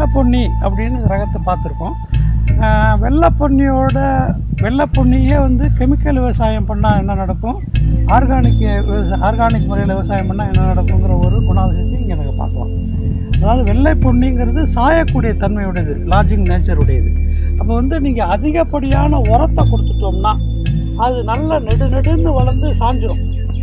பொன்னி அப்படின்னு ரகத்தை பார்த்துருக்கோம் வெள்ளை பொன்னியோட வெள்ளை பொன்னியே வந்து கெமிக்கல் விவசாயம் பண்ணால் என்ன நடக்கும் ஆர்கானிக் விவசாய ஆர்கானிக் முறையில் விவசாயம் பண்ணால் என்ன நடக்குங்கிற ஒரு குணாதிசயத்தை இங்கே நாங்கள் பார்க்கலாம் அதாவது வெள்ளை பொன்னிங்கிறது சாயக்கூடிய தன்மையுடையது லார்ஜிங் நேச்சர் உடையது அப்போ வந்து நீங்கள் அதிகப்படியான உரத்தை கொடுத்துட்டோம்னா அது நல்ல நெடு நெடுன்னு வளர்ந்து சாஞ்சிரும்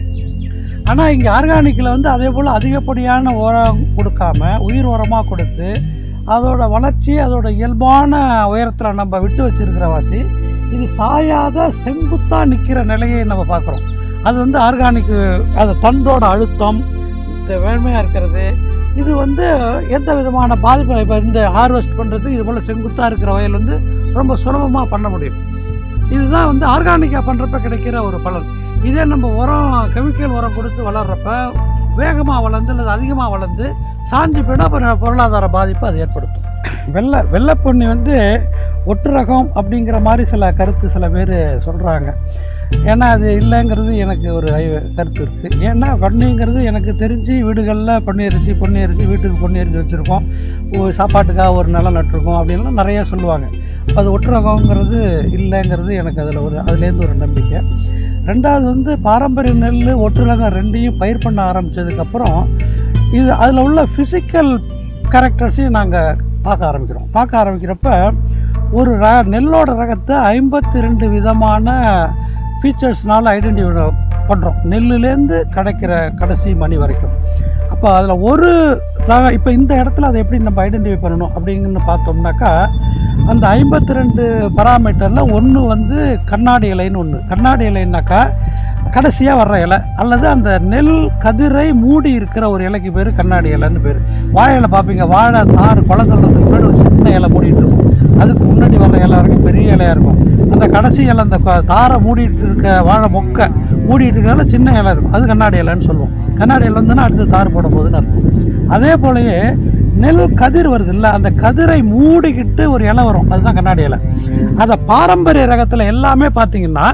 ஆனால் இங்கே ஆர்கானிக்கில் வந்து அதே போல் அதிகப்படியான உரம் கொடுக்காம உயிர் உரமாக கொடுத்து அதோட வளர்ச்சி அதோட இயல்பான உயரத்தில் நம்ம விட்டு வச்சிருக்கிற வாசி இது சாயாத செங்குத்தாக நிற்கிற நிலையை நம்ம பார்க்குறோம் அது வந்து ஆர்கானிக் அது தண்டோட அழுத்தம் இந்த வேண்மையாக இருக்கிறது இது வந்து எந்த விதமான பாதிப்பு இப்போ இந்த ஹார்வெஸ்ட் பண்ணுறதுக்கு இது போல் செங்குத்தாக இருக்கிற வயல் வந்து ரொம்ப சுலபமாக பண்ண முடியும் இதுதான் வந்து ஆர்கானிக்காக பண்ணுறப்ப கிடைக்கிற ஒரு பலன் இதே நம்ம உரம் கெமிக்கல் உரம் கொடுத்து வளர்றப்ப வேகமாக வளர்ந்து அல்லது அதிகமாக வளர்ந்து சாஞ்சி போயிடும் அப்புறம் பொருளாதார பாதிப்பு அது ஏற்படுத்தும் வெள்ளை வெள்ளைப்பொன்னி வந்து ஒட்டு ரகம் அப்படிங்கிற மாதிரி சில கருத்து சில பேர் சொல்கிறாங்க ஏன்னா அது இல்லைங்கிறது எனக்கு ஒரு ஐ- கருத்து இருக்குது ஏன்னா பொன்னிங்கிறது எனக்கு தெரிஞ்சு வீடுகளில் பொன்னி அரிசி பொன்னி அரிசி வீட்டுக்கு பொன்னி அரிசி வச்சுருக்கோம் ஒரு சாப்பாட்டுக்காக ஒரு நிலம் நட்டிருக்கோம் அப்படின்லாம் நிறைய சொல்லுவாங்க அது ஒட்டு ரகங்கிறது இல்லைங்கிறது எனக்கு அதில் ஒரு அதுலேருந்து ஒரு நம்பிக்கை ரெண்டாவது வந்து பாரம்பரிய நெல் ஒட்டு ரகம் ரெண்டையும் பயிர் பண்ண ஆரம்பித்ததுக்கப்புறம் இது அதில் உள்ள ஃபிசிக்கல் கேரக்டர்ஸையும் நாங்கள் பார்க்க ஆரம்பிக்கிறோம் பார்க்க ஆரம்பிக்கிறப்ப ஒரு ர நெல்லோட ரகத்தை ஐம்பத்தி ரெண்டு விதமான ஃபீச்சர்ஸ்னால ஐடென்டிஃபை பண்ணுறோம் நெல்லுலேருந்து கிடைக்கிற கடைசி மணி வரைக்கும் அப்போ அதில் ஒரு ரகம் இப்போ இந்த இடத்துல அதை எப்படி நம்ம ஐடென்டிஃபை பண்ணணும் அப்படிங்கன்னு பார்த்தோம்னாக்கா அந்த ஐம்பத்தி ரெண்டு பராமீட்டரில் ஒன்று வந்து கண்ணாடி இலைன்னு ஒன்று கண்ணாடி இலைன்னாக்கா கடைசியாக வர்ற இலை அல்லது அந்த நெல் கதிரை மூடி இருக்கிற ஒரு இலைக்கு பேர் கண்ணாடி இலைன்னு பேர் வாழை இலை பார்ப்பீங்க வாழை தார் குளத்துறதுக்கு முன்னாடி ஒரு சின்ன இலை மூடிட்டு இருக்கும் அதுக்கு முன்னாடி வர்ற இலை வரைக்கும் பெரிய இலையாக இருக்கும் அந்த கடைசி இலை அந்த கொ- தாரை மூடிட்டு இருக்க வாழை மொக்கை மூடிட்டு இருக்கிற சின்ன இலை இருக்கும் அது கண்ணாடி இலைன்னு சொல்லுவோம் கண்ணாடி இலை வந்துன்னா அடுத்து தார் போட போகுதுன்னு அர்த்தம் அதே போலயே நெல் கதிர் வருது இல்லை அந்த கதிரை மூடிக்கிட்டு ஒரு இலை வரும் அதுதான் கண்ணாடி இலை அதை பாரம்பரிய ரகத்தில் எல்லாமே பார்த்தீங்கன்னா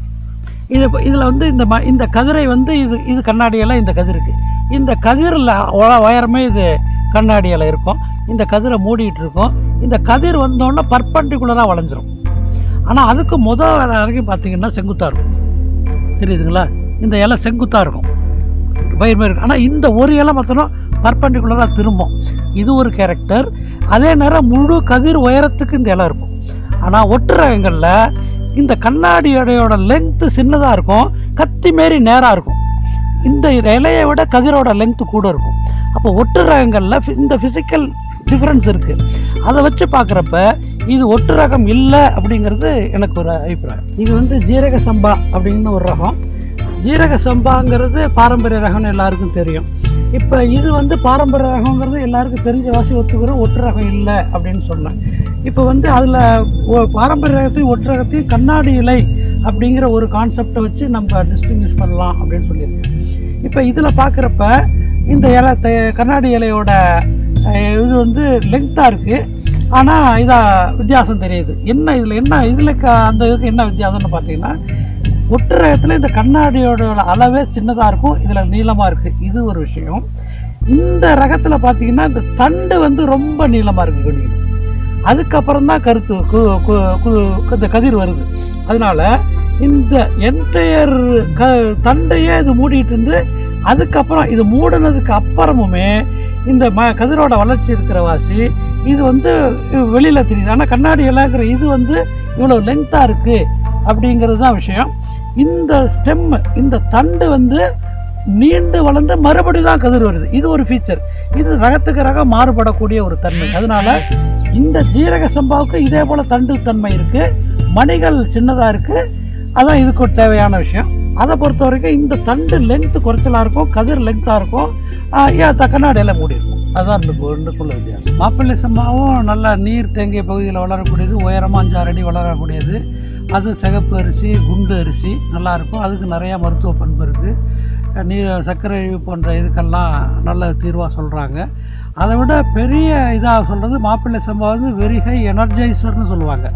இது இதில் வந்து இந்த ம இந்த கதிரை வந்து இது இது கண்ணாடி இலை இந்த கதிருக்கு இந்த கதிரில் உயரமே இது கண்ணாடி இலை இருக்கும் இந்த கதிரை மூடிட்டு இருக்கும் இந்த கதிர் வந்தோடனே பர்பண்டிகுலராக வளைஞ்சிரும் ஆனால் அதுக்கு முதல் வரைக்கும் பார்த்தீங்கன்னா செங்குத்தாக இருக்கும் தெரியுதுங்களா இந்த இலை செங்குத்தாக இருக்கும் பயிர் மாதிரி இருக்கும் ஆனால் இந்த ஒரு இலை பார்த்தோன்னா பர்பண்டிகுலராக திரும்பும் இது ஒரு கேரக்டர் அதே நேரம் முழு கதிர் உயரத்துக்கு இந்த இலை இருக்கும் ஆனால் ஒட்டு ரகங்களில் இந்த கண்ணாடி இலையோட லென்த்து சின்னதாக இருக்கும் கத்தி மாரி நேராக இருக்கும் இந்த இலையை விட கதிரோட லென்த்து கூட இருக்கும் அப்போ ஒட்டு ரகங்களில் ஃபி- இந்த ஃபிசிக்கல் டிஃப்ரென்ஸ் இருக்குது அதை வச்சு பார்க்குறப்ப இது ஒட்டு ரகம் இல்லை அப்படிங்கிறது எனக்கு ஒரு அபிப்பிராயம் இது வந்து ஜீரக சம்பா அப்படின்னு ஒரு ரகம் ஜீரக சம்பாங்கிறது பாரம்பரிய ரகம்னு எல்லாருக்கும் தெரியும் இப்போ இது வந்து பாரம்பரிய ரகங்கிறது எல்லாருக்கும் தெரிஞ்ச வாசி ஒத்துக்கிறோம் ஒட்டு ரகம் இல்லை அப்படின்னு சொன்னேன் இப்போ வந்து அதில் பாரம்பரிய ரகத்தையும் ஒட்டு ரகத்தையும் கண்ணாடி இலை அப்படிங்கிற ஒரு கான்செப்டை வச்சு நம்ம டிஸ்டிங்விஷ் பண்ணலாம் அப்படின்னு சொல்லியிருக்கேன் இப்போ இதில் பார்க்குறப்ப இந்த இலை த- கண்ணாடி இலையோட அஹ், இது வந்து லெங்க்த்தாக இருக்குது ஆனால் இதாக வித்தியாசம் தெரியுது என்ன இதில் என்ன இதில் அந்த இதுக்கு என்ன வித்தியாசம்னு பார்த்தீங்கன்னா ஒட்டு ரகத்தில் இந்த கண்ணாடியோட அளவே சின்னதாக இருக்கும் இதில் நீளமாக இருக்குது இது ஒரு விஷயம் இந்த ரகத்தில் பார்த்தீங்கன்னா இந்த தண்டு வந்து ரொம்ப நீளமாக இருக்குது கடிக்கணும் அதுக்கப்புறம் தான் கருத்து கு- கு- கு- இந்த கதிர் வருது அதனால இந்த என்டையர் க தண்டையே இது மூடிட்டு இருந்து அதுக்கப்புறம் இது மூடினதுக்கு அப்புறமுமே இந்த ம கதிரோட வளர்ச்சி இருக்கிற வாசி இது வந்து வெளியில் தெரியுது ஆனால் கண்ணாடி இலைங்கிற இது வந்து இவ்வளோ லென்த்தாக இருக்குது அப்படிங்கிறது தான் விஷயம் இந்த ஸ்டெம் இந்த தண்டு வந்து நீண்டு வளர்ந்து மறுபடியும் தான் கதிர் வருது இது ஒரு ஃபீச்சர் இது ரகத்துக்கு ரகம் மாறுபடக்கூடிய ஒரு தன்மை அதனால இந்த ஜீரக சம்பாவுக்கு இதே போல தண்டு தன்மை இருக்கு மணிகள் சின்னதாக இருக்கு அதான் இதுக்கு ஒரு தேவையான விஷயம் அதை பொறுத்த வரைக்கும் இந்த தண்டு லென்த்து குறைச்சலாக இருக்கும் கதிர் லென்த்தாக இருக்கும் ஆஹ் ஏன் த- கண்ணாடியில் மூடி இருக்கும் அதான் ரெண்டு ரெண்டுக்குள்ள வித்தியாசம் மாப்பிள்ளை சம்பாவும் நல்லா நீர் தேங்கிய பகுதியில் வளரக்கூடியது உயரமாக அஞ்சாறு அடி வளரக்கூடியது அது சிகப்பு அரிசி குண்டு அரிசி நல்லா இருக்கும் அதுக்கு நிறையா மருத்துவ பண்பு இருக்குது நீர் சர்க்கரை இழிவு போன்ற இதுக்கெல்லாம் நல்ல தீர்வாக சொல்கிறாங்க அதை விட பெரிய இதாக சொல்கிறது மாப்பிள்ளை சம்பா வந்து வெரி ஹை எனர்ஜைசர்னு சொல்லுவாங்க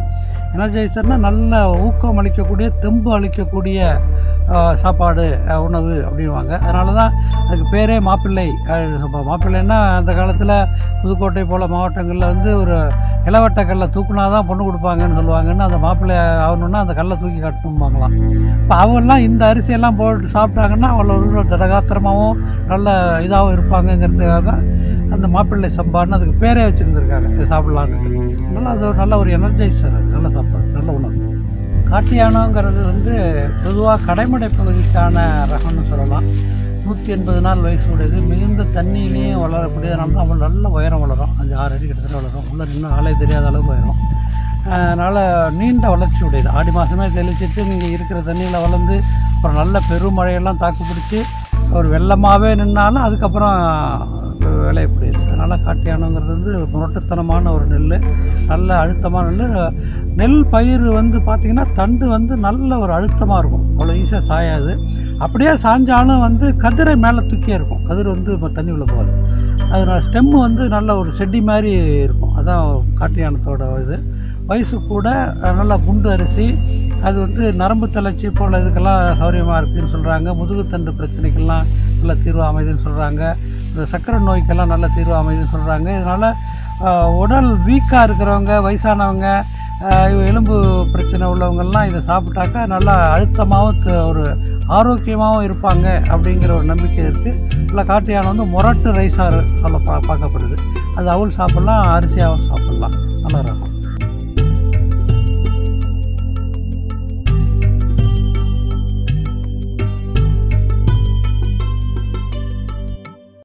எனர்ஜைசர்னால் நல்ல ஊக்கம் அளிக்கக்கூடிய தெம்பு அளிக்கக்கூடிய ஆஹ், சாப்பாடு ஆஹ், உணவு அப்படின்வாங்க அதனால தான் அதுக்கு பேரே மாப்பிள்ளை ஆஹ், இப்ப மாப்பிள்ளைன்னா அந்த காலத்தில் புதுக்கோட்டை போல் மாவட்டங்களில் வந்து ஒரு இளவட்ட கல்லை தூக்குனா தான் பொண்ணு கொடுப்பாங்கன்னு சொல்லுவாங்கன்னு அந்த மாப்பிள்ளை ஆகணுன்னா அந்த கல்லை தூக்கி கட்டணும்பாங்களாம் இப்போ அவங்கெல்லாம் இந்த அரிசியெல்லாம் போட்டு சாப்பிட்டாங்கன்னா அவ்வளோ ஒரு திடகாத்திரமாகவும் நல்ல இதாகவும் இருப்பாங்கங்கிறதுக்காக தான் அந்த மாப்பிள்ளை சம்பான்னு அதுக்கு பேரே வச்சுருந்துருக்காங்க இது சாப்பிட்லான்னு அதனால் அது ஒரு நல்ல ஒரு எனர்ஜைசர் நல்ல சாப்பாடு நல்ல உணவு காட்டு யானைங்கிறது வந்து பொதுவாக கடைமடை பகுதிக்கான ரகம்னு சொல்லலாம் நூற்றி எண்பது நாள் வயசு உடையது மிகுந்த தண்ணியிலையும் வளரக்கூடியதுனால தான் அவள் நல்ல உயரம் வளரும் அஞ்சு ஆறு அடி கிட்டத்தட்ட வளரும் உள்ள இன்னும் ஆளே தெரியாத அளவுக்கு உயரும் அதனால் நீண்ட வளர்ச்சி உடையது ஆடி மாதமே தெளிச்சிட்டு நீங்கள் இருக்கிற தண்ணியில் வளர்ந்து அப்புறம் நல்ல பெருமழையெல்லாம் தாக்கு பிடிச்சி ஒரு வெள்ளமாகவே நின்னாலும் அதுக்கப்புறம் விளையக்கூடியது அதனால் காட்டு யானைங்கிறது வந்து முரட்டுத்தனமான ஒரு நெல் நல்ல அழுத்தமான நெல் நெல் பயிர் வந்து பார்த்திங்கன்னா தண்டு வந்து நல்ல ஒரு அழுத்தமாக இருக்கும் அவ்வளோ ஈஸியாக சாயாது அப்படியே சாஞ்சாலும் வந்து கதிரை மேலே தூக்கியே இருக்கும் கதிர் வந்து இப்போ தண்ணி உள்ள போகாது அதனால் ஸ்டெம்மு வந்து நல்ல ஒரு செடி மாதிரி இருக்கும் அதான் காட்டு யானத்தோட இது வயசு கூட அஹ், நல்ல குண்டு அரிசி அது வந்து நரம்பு தளர்ச்சி போல் இதுக்கெல்லாம் சௌரியமாக இருக்குதுன்னு சொல்கிறாங்க முதுகுத்தண்டு பிரச்சனைக்கெல்லாம் நல்ல தீர்வு அமைதுன்னு சொல்கிறாங்க இந்த சர்க்கரை நோய்க்கெல்லாம் நல்ல தீர்வு அமைதுன்னு சொல்கிறாங்க இதனால் உடல் வீக்காக இருக்கிறவங்க வயசானவங்க ஆஹ் இவ எலும்பு பிரச்சனை உள்ளவங்கெல்லாம் இதை சாப்பிட்டாக்கா நல்லா அழுத்தமாகவும் த- ஒரு ஆரோக்கியமாகவும் இருப்பாங்க அப்படிங்கிற ஒரு நம்பிக்கை இருக்குது இல்லை காட்டு யானை வந்து முரட்டு ரைஸாக சொல்ல பா பார்க்கப்படுது அது அவள் சாப்பிட்லாம் அரிசியாகவும் சாப்பிட்லாம் நல்ல ரகம்